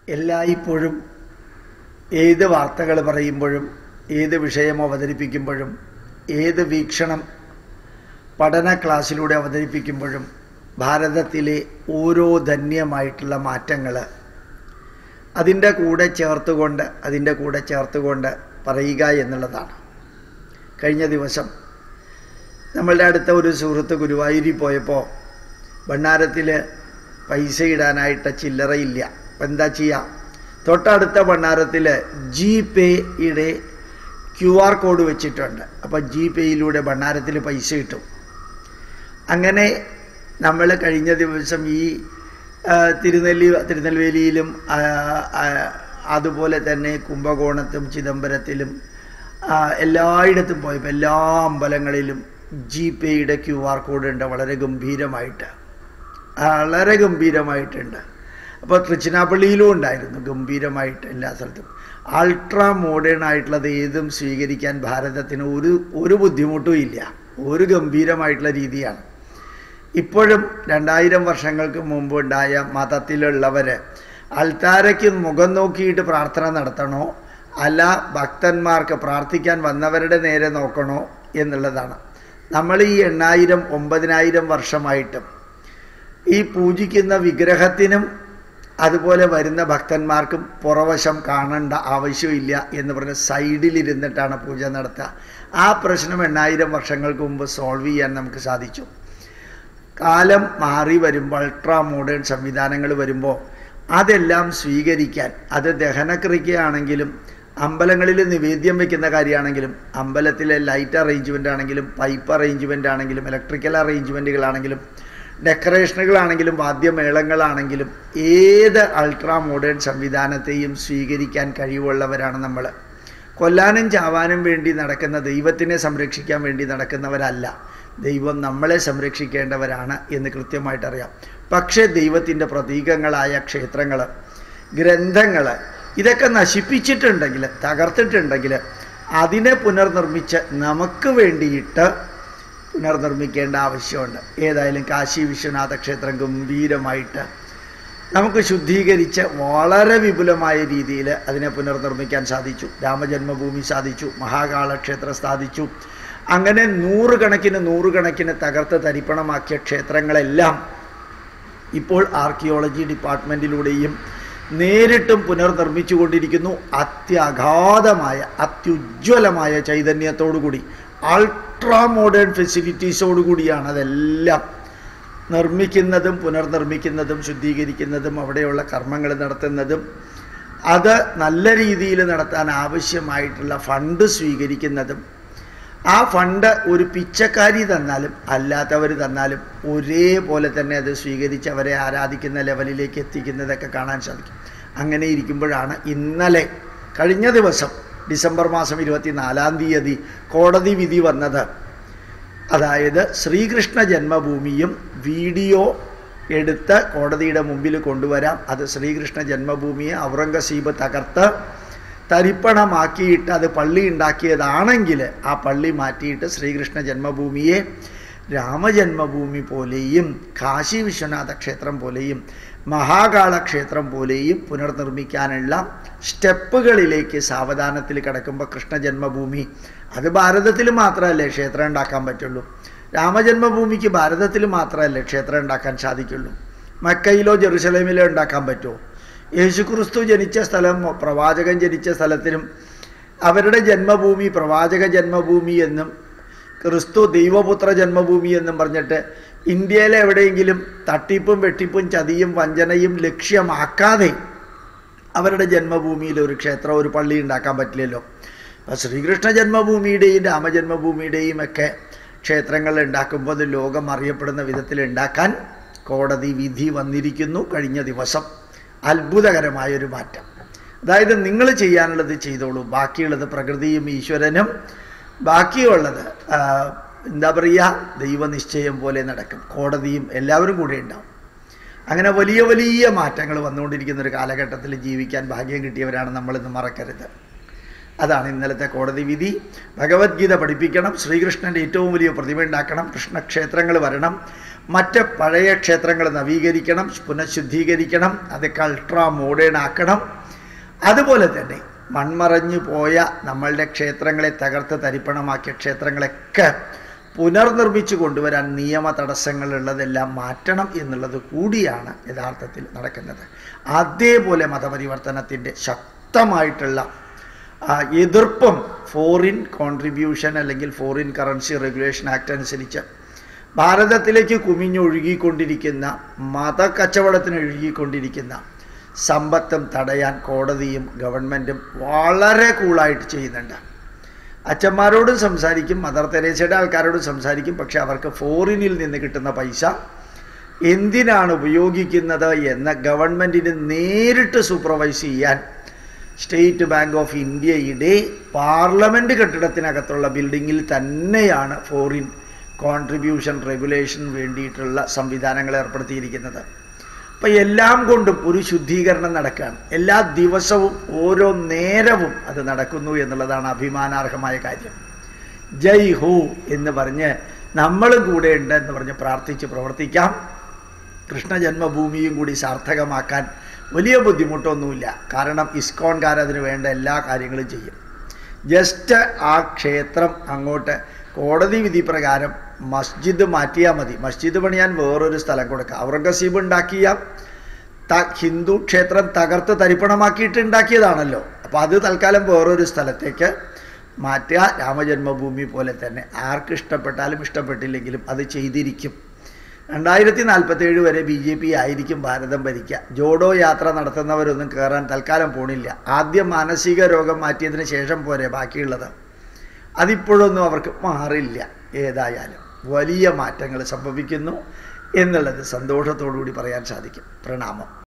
എല്ലായ്പ്പോഴും ഏത് വാർത്തകൾ പറയുമ്പോഴും ഏത് വിഷയം അവതരിപ്പിക്കുമ്പോഴും ഏത് വീക്ഷണം പഠന ക്ലാസ്സിലൂടെ അവതരിപ്പിക്കുമ്പോഴും ഭാരതത്തിലെ ഓരോ ധന്യമായിട്ടുള്ള മാറ്റങ്ങൾ അതിൻ്റെ കൂടെ ചേർത്തുകൊണ്ട് അതിൻ്റെ കൂടെ ചേർത്തുകൊണ്ട് പറയുക എന്നുള്ളതാണ് കഴിഞ്ഞ ദിവസം നമ്മളുടെ അടുത്ത ഒരു സുഹൃത്ത് ഗുരുവായൂരിൽ പോയപ്പോൾ ഭണ്ണാരത്തിൽ പൈസ ഇടാനായിട്ട് ചില്ലറയില്ല അപ്പം എന്താ ചെയ്യുക തൊട്ടടുത്ത ഭണ്ണാരത്തിൽ ജി പേയുടെ ക്യു ആർ കോഡ് വെച്ചിട്ടുണ്ട് അപ്പോൾ ജി പേയിലൂടെ ഭണ്ണാരത്തിൽ പൈസ കിട്ടും അങ്ങനെ നമ്മൾ കഴിഞ്ഞ ദിവസം ഈ ആ, തിരുനെല്ലി തിരുനെൽവേലിയിലും ആ, ആ, അതുപോലെ തന്നെ കുംഭകോണത്തും ചിദംബരത്തിലും ആ, എല്ലായിടത്തും പോയപ്പോൾ എല്ലാ അമ്പലങ്ങളിലും ജി പേയുടെ ക്യു ആർ കോഡ് ഉണ്ട് വളരെ ഗംഭീരമായിട്ട് വളരെ ഗംഭീരമായിട്ടുണ്ട് അപ്പോൾ തൃച്ചിനാപ്പള്ളിയിലും ഉണ്ടായിരുന്നു ഗംഭീരമായിട്ട് എല്ലാ സ്ഥലത്തും അൾട്രാ മോഡേൺ ആയിട്ടുള്ളത് ഏതും സ്വീകരിക്കാൻ ഭാരതത്തിന് ഒരു ഒരു ബുദ്ധിമുട്ടും ഇല്ല ഒരു ഗംഭീരമായിട്ടുള്ള രീതിയാണ് ഇപ്പോഴും രണ്ടായിരം വർഷങ്ങൾക്ക് മുമ്പ് ഉണ്ടായ മതത്തിലുള്ളവർ അൾത്താരയ്ക്ക് മുഖം നോക്കിയിട്ട് പ്രാർത്ഥന നടത്തണോ അല്ല ഭക്തന്മാർക്ക് പ്രാർത്ഥിക്കാൻ വന്നവരുടെ നേരെ നോക്കണോ എന്നുള്ളതാണ് നമ്മൾ ഈ എണ്ണായിരം ഒമ്പതിനായിരം വർഷമായിട്ടും ഈ പൂജിക്കുന്ന വിഗ്രഹത്തിനും അതുപോലെ വരുന്ന ഭക്തന്മാർക്കും പുറവശം കാണേണ്ട ആവശ്യമില്ല എന്ന് പറഞ്ഞ് സൈഡിലിരുന്നിട്ടാണ് പൂജ നടത്തുക ആ പ്രശ്നം എണ്ണായിരം വർഷങ്ങൾക്ക് മുമ്പ് സോൾവ് ചെയ്യാൻ നമുക്ക് സാധിച്ചു കാലം മാറി വരുമ്പോൾ അൾട്രാ മോഡേൺ സംവിധാനങ്ങൾ വരുമ്പോൾ അതെല്ലാം സ്വീകരിക്കാൻ അത് ദഹനക്രിയയാണെങ്കിലും അമ്പലങ്ങളിൽ നിവേദ്യം വെക്കുന്ന കാര്യമാണെങ്കിലും അമ്പലത്തിലെ ലൈറ്റ് അറേഞ്ച്മെൻ്റ് ആണെങ്കിലും പൈപ്പ് അറേഞ്ച്മെൻ്റ് ആണെങ്കിലും ഇലക്ട്രിക്കൽ അറേഞ്ച്മെൻറ്റുകളാണെങ്കിലും ഡെക്കറേഷനുകളാണെങ്കിലും വാദ്യമേളങ്ങളാണെങ്കിലും ഏത് അൾട്രാ മോഡേൺ സംവിധാനത്തെയും സ്വീകരിക്കാൻ കഴിവുള്ളവരാണ് നമ്മൾ കൊല്ലാനും ചാവാനും വേണ്ടി നടക്കുന്ന ദൈവത്തിനെ സംരക്ഷിക്കാൻ വേണ്ടി നടക്കുന്നവരല്ല ദൈവം നമ്മളെ സംരക്ഷിക്കേണ്ടവരാണ് എന്ന് കൃത്യമായിട്ടറിയാം പക്ഷേ ദൈവത്തിൻ്റെ പ്രതീകങ്ങളായ ക്ഷേത്രങ്ങൾ ഗ്രന്ഥങ്ങൾ ഇതൊക്കെ നശിപ്പിച്ചിട്ടുണ്ടെങ്കിൽ തകർത്തിട്ടുണ്ടെങ്കിൽ അതിനെ പുനർനിർമ്മിച്ച് നമുക്ക് വേണ്ടിയിട്ട് പുനർനിർമ്മിക്കേണ്ട ആവശ്യമുണ്ട് ഏതായാലും കാശി വിശ്വനാഥ ക്ഷേത്രം ഗംഭീരമായിട്ട് നമുക്ക് ശുദ്ധീകരിച്ച് വളരെ വിപുലമായ രീതിയിൽ അതിനെ പുനർനിർമ്മിക്കാൻ സാധിച്ചു രാമജന്മഭൂമി സാധിച്ചു മഹാകാള ക്ഷേത്രം സ്ഥാപിച്ചു അങ്ങനെ നൂറുകണക്കിന് നൂറുകണക്കിന് തകർത്ത് തരിപ്പണമാക്കിയ ക്ഷേത്രങ്ങളെല്ലാം ഇപ്പോൾ ആർക്കിയോളജി ഡിപ്പാർട്ട്മെൻറ്റിലൂടെയും നേരിട്ടും പുനർനിർമ്മിച്ചു കൊണ്ടിരിക്കുന്നു അത്യഗാധമായ അത്യുജ്വലമായ ചൈതന്യത്തോടുകൂടി അൾട്രാ മോഡേൺ ഫെസിലിറ്റീസോടുകൂടിയാണ് അതെല്ലാം നിർമ്മിക്കുന്നതും പുനർനിർമ്മിക്കുന്നതും ശുദ്ധീകരിക്കുന്നതും അവിടെയുള്ള കർമ്മങ്ങൾ നടത്തുന്നതും അത് നല്ല രീതിയിൽ നടത്താൻ ആവശ്യമായിട്ടുള്ള ഫണ്ട് സ്വീകരിക്കുന്നതും ആ ഫണ്ട് ഒരു പിച്ചക്കാരി തന്നാലും അല്ലാത്തവർ തന്നാലും ഒരേപോലെ തന്നെ അത് സ്വീകരിച്ച് അവരെ ആരാധിക്കുന്ന ലെവലിലേക്ക് എത്തിക്കുന്നതൊക്കെ കാണാൻ സാധിക്കും അങ്ങനെ ഇരിക്കുമ്പോഴാണ് ഇന്നലെ കഴിഞ്ഞ ദിവസം ഡിസംബർ മാസം ഇരുപത്തിനാലാം തീയതി കോടതി വിധി വന്നത് അതായത് ശ്രീകൃഷ്ണ ജന്മഭൂമിയും വീഡിയോ എടുത്ത് കോടതിയുടെ മുമ്പിൽ കൊണ്ടുവരാം അത് ശ്രീകൃഷ്ണ ജന്മഭൂമിയെ ഔറംഗസീബ് തകർത്ത് തരിപ്പണമാക്കിയിട്ട് അത് പള്ളി ഉണ്ടാക്കിയതാണെങ്കിൽ ആ പള്ളി മാറ്റിയിട്ട് ശ്രീകൃഷ്ണ ജന്മഭൂമിയെ രാമജന്മഭൂമി പോലെയും കാശി വിശ്വനാഥ ക്ഷേത്രം പോലെയും മഹാകാള ക്ഷേത്രം പോലെയും പുനർനിർമ്മിക്കാനുള്ള സ്റ്റെപ്പുകളിലേക്ക് സാവധാനത്തിൽ കിടക്കുമ്പോൾ കൃഷ്ണ ജന്മഭൂമി അത് ഭാരതത്തിൽ മാത്രമല്ലേ ക്ഷേത്രം ഉണ്ടാക്കാൻ പറ്റുള്ളൂ രാമജന്മഭൂമിക്ക് ഭാരതത്തിൽ മാത്രമല്ലേ ക്ഷേത്രം ഉണ്ടാക്കാൻ സാധിക്കുള്ളൂ മക്കയിലോ ജെറുസലേമിലോ ഉണ്ടാക്കാൻ പറ്റുമോ യേശുക്രിസ്തു ജനിച്ച സ്ഥലം പ്രവാചകൻ ജനിച്ച സ്ഥലത്തിനും അവരുടെ ജന്മഭൂമി പ്രവാചക ജന്മഭൂമി എന്നും ക്രിസ്തു ദൈവപുത്ര ജന്മഭൂമി എന്നും പറഞ്ഞിട്ട് ഇന്ത്യയിലെ എവിടെയെങ്കിലും തട്ടിപ്പും വെട്ടിപ്പും ചതിയും വഞ്ചനയും ലക്ഷ്യമാക്കാതെ അവരുടെ ജന്മഭൂമിയിൽ ഒരു ക്ഷേത്രം ഒരു പള്ളി ഉണ്ടാക്കാൻ പറ്റില്ലല്ലോ അപ്പോൾ ശ്രീകൃഷ്ണ ജന്മഭൂമിയുടെയും രാമജന്മഭൂമിയുടെയും ഒക്കെ ക്ഷേത്രങ്ങൾ ഉണ്ടാക്കുമ്പോൾ അത് ലോകം അറിയപ്പെടുന്ന വിധത്തിൽ ഉണ്ടാക്കാൻ കോടതി വിധി വന്നിരിക്കുന്നു കഴിഞ്ഞ ദിവസം അത്ഭുതകരമായൊരു മാറ്റം അതായത് നിങ്ങൾ ചെയ്യാനുള്ളത് ചെയ്തോളൂ ബാക്കിയുള്ളത് പ്രകൃതിയും ഈശ്വരനും ബാക്കിയുള്ളത് ആ, എന്താ പറയുക ദൈവനിശ്ചയം പോലെ നടക്കും കോടതിയും എല്ലാവരും കൂടെ ഉണ്ടാവും അങ്ങനെ വലിയ വലിയ മാറ്റങ്ങൾ വന്നുകൊണ്ടിരിക്കുന്ന ഒരു കാലഘട്ടത്തിൽ ജീവിക്കാൻ ഭാഗ്യം കിട്ടിയവരാണ് നമ്മളിന്ന് മറക്കരുത് അതാണ് ഇന്നലത്തെ കോടതി വിധി ഭഗവത്ഗീത പഠിപ്പിക്കണം ശ്രീകൃഷ്ണൻ്റെ ഏറ്റവും വലിയ പ്രതിമ ഉണ്ടാക്കണം കൃഷ്ണക്ഷേത്രങ്ങൾ വരണം മറ്റ് പഴയ ക്ഷേത്രങ്ങൾ നവീകരിക്കണം പുനഃശുദ്ധീകരിക്കണം അതൊക്കെ അൾട്രാ മോഡേൺ ആക്കണം അതുപോലെ തന്നെ മൺമറഞ്ഞു പോയ നമ്മളുടെ ക്ഷേത്രങ്ങളെ തകർത്ത് തരിപ്പണമാക്കിയ ക്ഷേത്രങ്ങളൊക്കെ പുനർനിർമ്മിച്ചു കൊണ്ടുവരാൻ നിയമ തടസ്സങ്ങളുള്ളതെല്ലാം മാറ്റണം എന്നുള്ളത് കൂടിയാണ് യഥാർത്ഥത്തിൽ നടക്കുന്നത് അതേപോലെ മതപരിവർത്തനത്തിൻ്റെ ശക്തമായിട്ടുള്ള ആ, എതിർപ്പും ഫോറിൻ കോൺട്രിബ്യൂഷൻ അല്ലെങ്കിൽ ഫോറിൻ കറൻസി റെഗുലേഷൻ ആക്ട് അനുസരിച്ച് ഭാരതത്തിലേക്ക് കുമിഞ്ഞൊഴുകിക്കൊണ്ടിരിക്കുന്ന മതക്കച്ചവടത്തിന് ഒഴുകിക്കൊണ്ടിരിക്കുന്ന സമ്പത്തും തടയാൻ കോടതിയും ഗവൺമെൻറ്റും വളരെ കൂളായിട്ട് ചെയ്യുന്നുണ്ട് അച്ഛന്മാരോടും സംസാരിക്കും മദർ തെരേസയുടെ ആൾക്കാരോടും സംസാരിക്കും പക്ഷെ അവർക്ക് ഫോറിനിൽ നിന്ന് കിട്ടുന്ന പൈസ എന്തിനാണ് ഉപയോഗിക്കുന്നത് എന്ന് ഗവൺമെൻറ്റിന് നേരിട്ട് സൂപ്പർവൈസ് ചെയ്യാൻ സ്റ്റേറ്റ് ബാങ്ക് ഓഫ് ഇന്ത്യയുടെ പാർലമെൻറ്റ് കെട്ടിടത്തിനകത്തുള്ള ബിൽഡിങ്ങിൽ തന്നെയാണ് ഫോറിൻ കോൺട്രിബ്യൂഷൻ റെഗുലേഷൻ വേണ്ടിയിട്ടുള്ള സംവിധാനങ്ങൾ ഏർപ്പെടുത്തിയിരിക്കുന്നത് അപ്പം എല്ലാം കൊണ്ടും ഒരു ശുദ്ധീകരണം നടക്കുകയാണ് എല്ലാ ദിവസവും ഓരോ നേരവും അത് നടക്കുന്നു എന്നുള്ളതാണ് അഭിമാനാർഹമായ കാര്യം ജയ് ഹോ എന്ന് പറഞ്ഞ് നമ്മളും കൂടെ ഉണ്ട് എന്ന് പറഞ്ഞ് പ്രാർത്ഥിച്ച് പ്രവർത്തിക്കാം കൃഷ്ണ ജന്മഭൂമിയും കൂടി സാർത്ഥകമാക്കാൻ വലിയ ബുദ്ധിമുട്ടൊന്നുമില്ല കാരണം ഇസ്കോൺകാരതിന് വേണ്ട എല്ലാ കാര്യങ്ങളും ചെയ്യും ജസ്റ്റ് ആ ക്ഷേത്രം അങ്ങോട്ട് കോടതി വിധി പ്രകാരം മസ്ജിദ് മാറ്റിയാൽ മതി മസ്ജിദ് പണിയാൻ വേറൊരു സ്ഥലം കൊടുക്കുക ഔറംഗസീബ് ഉണ്ടാക്കിയ ത ഹിന്ദു ക്ഷേത്രം തകർത്ത് തരിപ്പണമാക്കിയിട്ട് ഉണ്ടാക്കിയതാണല്ലോ അപ്പോൾ അത് തൽക്കാലം വേറൊരു സ്ഥലത്തേക്ക് മാറ്റുക രാമജന്മഭൂമി പോലെ തന്നെ ആർക്ക് ഇഷ്ടപ്പെട്ടാലും ഇഷ്ടപ്പെട്ടില്ലെങ്കിലും അത് ചെയ്തിരിക്കും രണ്ടായിരത്തി നാൽപ്പത്തേഴ് വരെ ബി ജെ പി ആയിരിക്കും ഭാരതം ഭരിക്കുക ജോഡോ യാത്ര നടത്തുന്നവരൊന്നും കയറാൻ തൽക്കാലം പോണില്ല ആദ്യം മാനസിക രോഗം മാറ്റിയതിന് ശേഷം പോരെ ബാക്കിയുള്ളത് അതിപ്പോഴൊന്നും അവർക്ക് മാറില്ല ഏതായാലും വലിയ മാറ്റങ്ങൾ സംഭവിക്കുന്നു എന്നുള്ളത് സന്തോഷത്തോടു കൂടി പറയാൻ സാധിക്കും പ്രണാമം